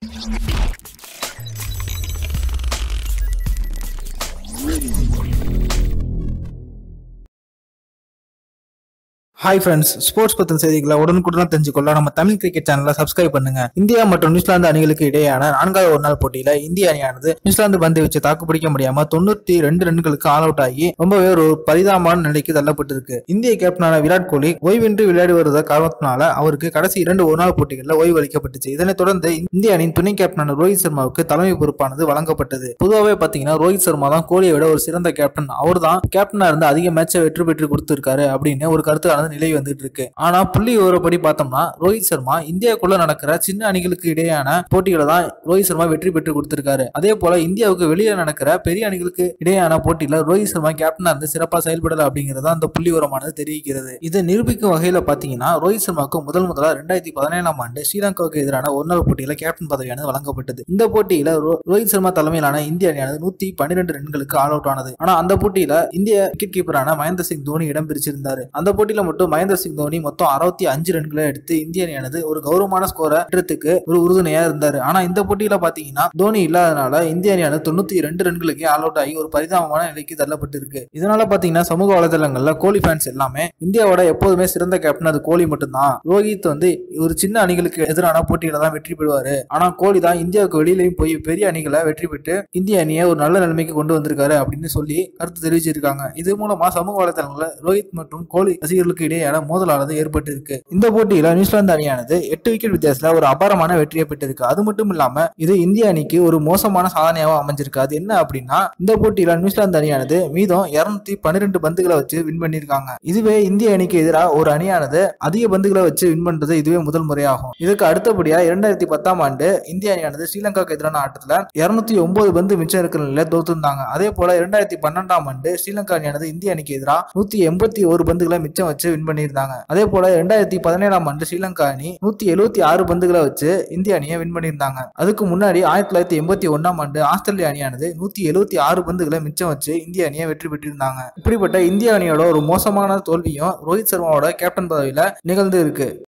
hi friends sports பத்தின செய்திகளை உடனுக்குடன் தெரிஞ்சுக்கொள்ள நம்ம தமிழ் கிரிக்கெட் சேனலை சப்ஸ்கிரைப் பண்ணுங்க இந்தியா மற்றும் நியூசிலாந்து அணிகளுக்கு இடையேயான நான்காவது ஒரு நாள் போட்டியில இந்திய அணியானது நியூசிலாந்து பந்து வச்சு தாக்கு பிடிக்க முடியாம தொண்ணூத்தி ரெண்டு ரன்களுக்கு ஆல் அவுட் ஆகி ரொம்பவே ஒரு பரிதாபமான நிலைக்கு தள்ளப்பட்டிருக்கு இந்திய கேப்டனான விராட் கோலி ஓய்வின்றி விளையாடி வருவத காரணத்தினால அவருக்கு கடைசி இரண்டு ஒரு நாள் போட்டிகளில் ஓய்வு அளிக்கப்பட்டுச்சு இதனைத் தொடர்ந்து இந்திய அணியின் துணை கேப்டனான ரோஹித் சர்மாவுக்கு தலைமை பொறுப்பானது வழங்கப்பட்டது பொதுவாகவே பாத்தீங்கன்னா ரோஹித் சர்மா தான் கோலியை விட ஒரு சிறந்த கேப்டன் அவர் தான் கேப்டனா இருந்து அதிக மேட்சை வெற்றி பெற்று கொடுத்திருக்காரு அப்படின்னு ஒரு கருத்தானது நிலை வந்துட்டு இருக்கு ஆனா புள்ளி விவரப்படி பார்த்தோம்னா ரோஹித் சர்மா இந்தியாவுக்குள்ள நடக்கிற சின்ன அணிகளுக்கு இடையேயான போட்டிகளை தான் ரோஹித் சர்மா வெற்றி பெற்று கொடுத்திருக்காரு அதே போல இந்தியாவுக்கு வெளியே நடக்கிற பெரிய அணிகளுக்கு இடையேயான போட்டியில ரோஹித் சர்மா கேப்டனா இருந்து சிறப்பா செயல்படல அப்படிங்கறத அந்த புள்ளி விவரமானது தெரிவிக்கிறது இதை நிரூபிக்கும் வகையில பாத்தீங்கன்னா ரோஹித் சர்மாவுக்கு முதல் முதலா ரெண்டாயிரத்தி பதினேழாம் ஆண்டு ஸ்ரீலங்காவுக்கு எதிரான ஒரு நாள் போட்டியில கேப்டன் பதவியானது வழங்கப்பட்டது இந்த போட்டியில ரோ- ரோஹித் சர்மா தலைமையிலான இந்திய அணியானது நூத்தி பன்னிரெண்டு ரன்களுக்கு ஆல் அவுட் ஆனது ஆனா அந்த போட்டியில இந்திய விக்கெட் கீப்பரான மகேந்திர சிங் தோனி இடம் பிரிச்சிருந்தாரு அந்த போட்டியில மட்டும் மகேந்திர சிங் தோனி மொத்தம் அறுபத்தி அஞ்சு ரன்களை எடுத்து இந்திய அணியானது ஒரு கௌரவமான ஸ்கோரை பெற்றதுக்கு ஒரு உறுதுணையா இருந்தாரு ஆனா இந்த போட்டியில பாத்தீங்கன்னா தோனி இல்லாதனால இந்திய அணியானது தொண்ணூத்தி ரெண்டு ரன்களுக்கு ஆல் அவுட் ஆகி ஒரு பரிதாபமான நிலைக்கு தள்ளப்பட்டிருக்கு இதனால பாத்தீங்கன்னா சமூக வலைதளங்கள்ல கோலி ஃபேன்ஸ் எல்லாமே இந்தியாவோட எப்போதுமே சிறந்த கேப்டன் அது கோலி மட்டும்தான் ரோஹித் வந்து ஒரு சின்ன அணிகளுக்கு எதிரான போட்டியில தான் வெற்றி பெறுவாரு ஆனா கோலி தான் இந்தியாவுக்கு வெளியிலையும் போய் பெரிய அணிகளை வெற்றி பெற்று இந்திய அணியை ஒரு நல்ல நிலைமைக்கு கொண்டு வந்திருக்காரு அப்படின்னு சொல்லி கருத்து தெரிவிச்சிருக்காங்க இது மூலமா சமூக வலைதளங்கள்ல ரோஹித் மற்றும் கோலி ரசிகர்களுக்கு இடையேயான மோதலானது ஏற்பட்டு இருக்கு இந்த போட்டியில நியூசிலாந்து அணியானது எட்டு விக்கெட் வித்தியாசத்துல ஒரு அபாரமான வெற்றியை பெற்றிருக்கு அது மட்டும் இல்லாம இது இந்திய அணிக்கு ஒரு மோசமான சாதனையாகவும் அமைஞ்சிருக்கு அது என்ன அப்படின்னா இந்த போட்டியில நியூசிலாந்து அணியானது மீதம் இருநூத்தி பன்னிரெண்டு பந்துகளை வச்சு வின் பண்ணிருக்காங்க இதுவே இந்திய அணிக்கு எதிராக ஒரு அணியானது அதிக பந்துகளை வச்சு வின் பண்றது இதுவே முதல் முறையாகும் இதுக்கு அடுத்தபடியா இரண்டாயிரத்தி பத்தாம் ஆண்டு இந்திய அணியானது ஸ்ரீலங்காவுக்கு எதிரான ஆட்டத்துல இருநூத்தி ஒன்பது பந்து மிச்சம் இருக்கிற நிலையில தோத்துருந்தாங்க அதே போல இரண்டாயிரத்தி பன்னெண்டாம் ஆண்டு ஸ்ரீலங்கா அணியானது இந்திய அணிக்கு எதிராக நூத்தி எண்பத்தி ஒரு பந்துகளை மிச்சம் வச்சு வின் பண்ணியிருந்தாங்க அதே போல இரண்டாயிரத்தி பதினேழாம் ஆண்டு ஸ்ரீலங்கா அணி நூத்தி எழுபத்தி ஆறு பந்துகளை வச்சு இந்திய அணியை வின் பண்ணியிருந்தாங்க அதுக்கு முன்னாடி ஆயிரத்தி தொள்ளாயிரத்தி எண்பத்தி ஒன்னாம் ஆண்டு ஆஸ்திரேலிய அணியானது நூத்தி எழுபத்தி ஆறு பந்துகளை மிச்சம் வச்சு இந்திய அணியை வெற்றி பெற்றிருந்தாங்க இப்படிப்பட்ட இந்திய அணியோட ஒரு மோசமான தோல்வியும் ரோஹித் சர்மாவோட கேப்டன் பதவியில நிகழ்ந்து இருக்கு